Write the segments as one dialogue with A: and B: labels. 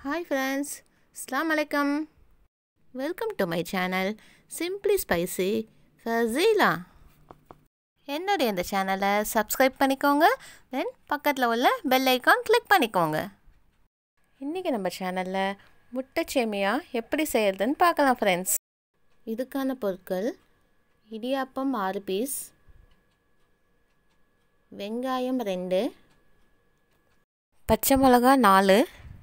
A: hi friends அஸ்லாம் வலைக்கம் welcome to my channel simply spicy Fazila என்னுடைய இந்த சேனலை சப்ஸ்கிரைப் பண்ணிக்கோங்க தென் பக்கத்தில் உள்ள பெல் ஐக்கான் கிளிக் பண்ணிக்கோங்க இன்றைக்கி நம்ம சேனலில் முட்டை சேமியா எப்படி செய்கிறதுன்னு பார்க்கலாம் ஃப்ரெண்ட்ஸ் இதுக்கான பொருட்கள் இடியாப்பம் ஆறு பீஸ் வெங்காயம் ரெண்டு பச்சை மிளகா நாலு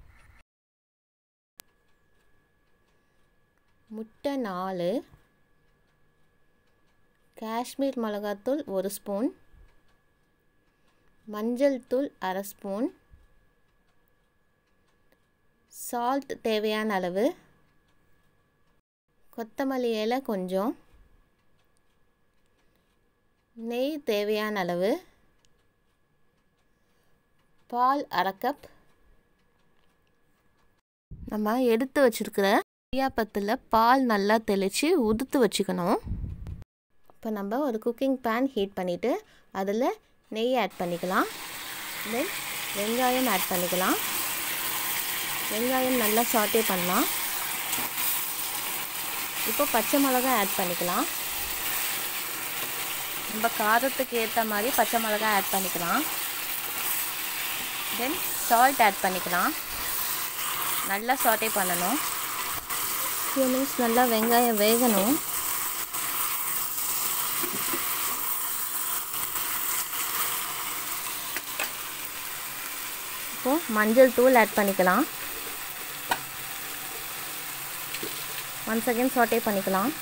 A: முட்டை நாலு காஷ்மீர் மிளகாத்தூள் ஒரு ஸ்பூன் மஞ்சள் தூள் அரை ஸ்பூன் சால்ட் தேவையான அளவு கொத்தமல்லி இலை கொஞ்சம் நெய் தேவையான அளவு பால் அரை கப் நம்ம எடுத்து வச்சுருக்கிற இடியாப்பத்தில் பால் நல்லா தெளித்து உதுத்து வச்சுக்கணும் இப்போ நம்ம ஒரு குக்கிங் பேன் ஹீட் பண்ணிவிட்டு அதில் நெய் ஆட் பண்ணிக்கலாம் தென் வெங்காயம் ஆட் பண்ணிக்கலாம் வெங்காயம் நல்லா சாட்டே பண்ணலாம் இப்போ பச்சை மிளகா ஆட் பண்ணிக்கலாம் நம்ம காரத்துக்கு ஏற்ற மாதிரி பச்சை மிளகா ஆட் பண்ணிக்கலாம் தென் சால்ட் ஆட் பண்ணிக்கலாம் நல்லா சாட்டே பண்ணணும் ஃபியூ மினிட்ஸ் நல்லா வெங்காயம் வேகணும் இப்போது மஞ்சள் தூள் ஆட் பண்ணிக்கலாம் ஒன் செகண்ட் சாட்டே பண்ணிக்கலாம்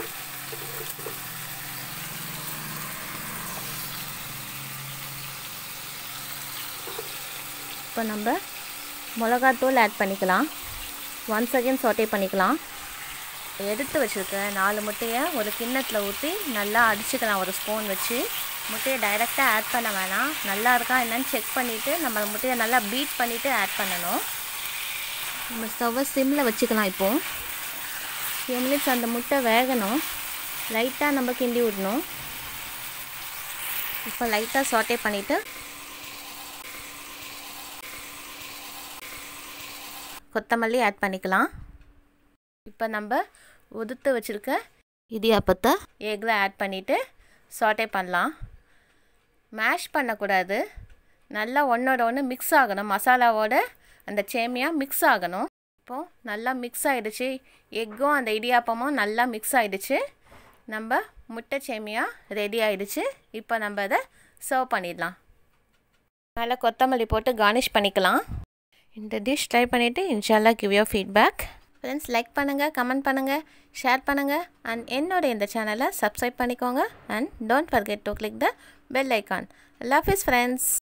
A: இப்போ நம்ம மிளகாத்தூள் ஆட் பண்ணிக்கலாம் ஒன் செகண்ட் சாட்டே பண்ணிக்கலாம் எடுத்து வச்சுருக்க நாலு முட்டையை ஒரு கிண்ணத்தில் ஊற்றி நல்லா அடிச்சுக்கலாம் ஒரு ஸ்பூன் வச்சு முட்டையை டைரெக்டாக ஆட் பண்ண வேணாம் நல்லா இருக்கா என்னன்னு செக் பண்ணிவிட்டு நம்ம முட்டையை நல்லா பீட் பண்ணிவிட்டு ஆட் பண்ணணும் நம்ம ஸ்டவ்வை சிம்மில் வச்சுக்கலாம் இப்போது ஃபியூ மினிட்ஸ் அந்த முட்டை வேகணும் லைட்டாக நம்ம கிண்டி விடணும் இப்போ லைட்டாக சாட்டே பண்ணிவிட்டு கொத்தமல்லி ஆட் பண்ணிக்கலாம் இப்போ நம்ம உதுத்து வச்சுருக்க இடியாப்பத்தை எக்கில் ஆட் பண்ணிவிட்டு சாட்டே பண்ணலாம் மேஷ் பண்ணக்கூடாது நல்லா ஒன்றோட ஒன்று மிக்ஸ் ஆகணும் மசாலாவோட அந்த சேமியா மிக்ஸ் ஆகணும் இப்போது நல்லா மிக்ஸ் ஆகிடுச்சு எக்கும் அந்த இடியாப்பமும் நல்லா மிக்ஸ் ஆகிடுச்சு நம்ம முட்டை சேமியா ரெடி ஆகிடுச்சு இப்போ நம்ம அதை சர்வ் பண்ணிடலாம் மேலே கொத்தமல்லி போட்டு கார்னிஷ் பண்ணிக்கலாம் இந்த டிஷ் ட்ரை பண்ணிவிட்டு இன்ஷால்லா give your feedback friends like பண்ணுங்கள் கமெண்ட் பண்ணுங்கள் ஷேர் பண்ணுங்கள் அண்ட் என்னோட இந்த சேனலை சப்ஸ்கிரைப் பண்ணிக்கோங்க and don't forget to click the bell icon love is friends